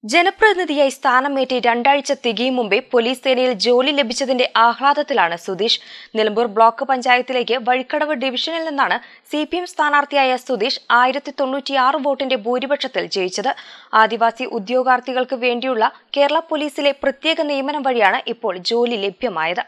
ജനപ്രതിനിധിയായി സ്ഥാനമേറ്റ് രണ്ടാഴ്ച തികയും മുമ്പേ പോലീസ് സേനയിൽ ജോലി ലഭിച്ചതിന്റെ ആഹ്ലാദത്തിലാണ് സുധീഷ് നിലമ്പൂർ ബ്ലോക്ക് പഞ്ചായത്തിലേക്ക് വഴിക്കടവ് ഡിവിഷനിൽ നിന്നാണ് സി പി എം സ്ഥാനാർത്ഥിയായ സുധീഷ് ആയിരത്തി തൊണ്ണൂറ്റിയാറ് വോട്ടിന്റെ ഭൂരിപക്ഷത്തിൽ ജയിച്ചത് ആദിവാസി ഉദ്യോഗാർത്ഥികൾക്ക് വേണ്ടിയുള്ള കേരള പോലീസിലെ പ്രത്യേക നിയമനം വഴിയാണ് ഇപ്പോൾ ജോലി ലഭ്യമായത്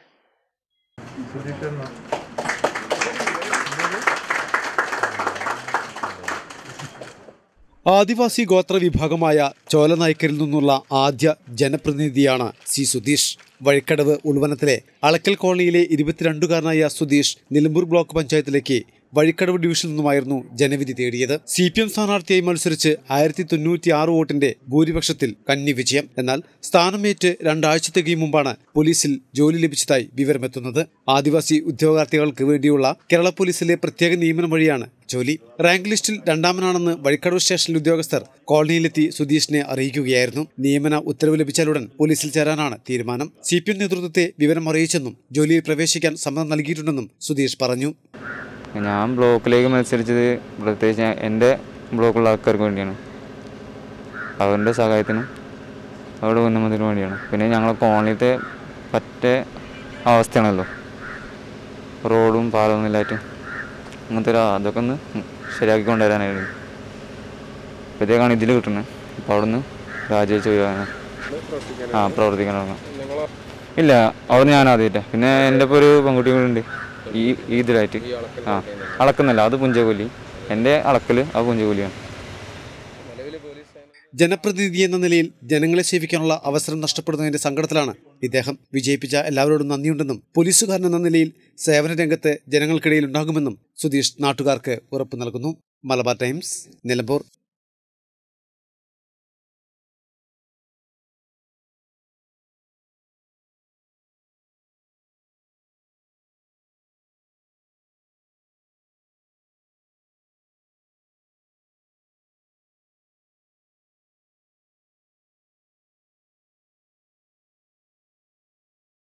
ആദിവാസി ഗോത്ര വിഭാഗമായ ചോലനായ്ക്കരിൽ നിന്നുള്ള ആദ്യ ജനപ്രതിനിധിയാണ് സി സുധീഷ് വഴിക്കടവ് ഉൾവനത്തിലെ അളക്കൽ കോളനിയിലെ ഇരുപത്തിരണ്ടുകാരനായ സുധീഷ് നിലമ്പൂർ ബ്ലോക്ക് പഞ്ചായത്തിലേക്ക് വഴിക്കടവ് ഡിവിഷനിൽ നിന്നുമായിരുന്നു ജനവിധി തേടിയത് സി പി എം സ്ഥാനാർത്ഥിയായി മത്സരിച്ച് ആയിരത്തി തൊണ്ണൂറ്റി ആറ് വോട്ടിന്റെ ഭൂരിപക്ഷത്തിൽ കന്നി വിജയം എന്നാൽ സ്ഥാനമേറ്റ് രണ്ടാഴ്ച തികയും മുമ്പാണ് പോലീസിൽ ജോലി ലഭിച്ചതായി വിവരമെത്തുന്നത് ആദിവാസി ഉദ്യോഗാർത്ഥികൾക്ക് വേണ്ടിയുള്ള കേരള പോലീസിലെ പ്രത്യേക നിയമനം വഴിയാണ് ജോലി റാങ്ക് ലിസ്റ്റിൽ രണ്ടാമനാണെന്ന് വഴിക്കടവ് സ്റ്റേഷനിൽ ഉദ്യോഗസ്ഥർ കോളനിയിലെത്തി സുധീഷിനെ അറിയിക്കുകയായിരുന്നു നിയമന ഉത്തരവ് ലഭിച്ചാലുടൻ പോലീസിൽ ചേരാനാണ് തീരുമാനം സി പി എം നേതൃത്വത്തെ വിവരം അറിയിച്ചെന്നും ജോലിയിൽ പ്രവേശിക്കാൻ സമ്മതം നൽകിയിട്ടുണ്ടെന്നും സുധീഷ് പറഞ്ഞു ഞാൻ ബ്ലോക്കിലേക്ക് മത്സരിച്ചത് പ്രത്യേകിച്ച് ഞാൻ എൻ്റെ ബ്ലോക്കുള്ള ആൾക്കാർക്ക് വേണ്ടിയാണ് അവരുടെ സഹായത്തിനും അവരുടെ ഉന്നമനത്തിനും വേണ്ടിയാണ് പിന്നെ ഞങ്ങളെ കോളനിയിലത്തെ പറ്റ അവസ്ഥയാണല്ലോ റോഡും പാലമൊന്നും ഇല്ലായിട്ട് അങ്ങനത്തെ ഒരു അതൊക്കെ ഒന്ന് ശരിയാക്കി കൊണ്ടുവരാനായിരുന്നു ഇപ്പോഴത്തേക്കാണ് ഇതിൽ കിട്ടുന്നത് അപ്പോൾ അവിടുന്ന് രാജിവെച്ച് പോയാണ് ആ പ്രവർത്തിക്കാൻ തുടങ്ങാം ഇല്ല അവിടെ ഞാൻ ആദ്യമായിട്ടാണ് പിന്നെ എൻ്റെ ഇപ്പോൾ ഒരു പെൺകുട്ടി കൂടെ ഉണ്ട് ഈ ഈ ഇതിലായിട്ട് ആ അളക്കുന്നില്ല അത് പുഞ്ചകൊല്ലി എൻ്റെ അളക്കൽ അത് പുഞ്ചകൊല്ലിയാണ് ജനപ്രതിനിധി എന്ന നിലയിൽ ജനങ്ങളെ സേവിക്കാനുള്ള അവസരം നഷ്ടപ്പെടുന്നതിന്റെ സങ്കടത്തിലാണ് ഇദ്ദേഹം വിജയിപ്പിച്ച എല്ലാവരോടും നന്ദിയുണ്ടെന്നും പോലീസുകാരൻ എന്ന നിലയിൽ സേവന രംഗത്ത് ജനങ്ങൾക്കിടയിൽ ഉണ്ടാകുമെന്നും സുധീഷ് നാട്ടുകാർക്ക് ഉറപ്പു നൽകുന്നു മലബാർ ടൈംസ് നിലമ്പൂർ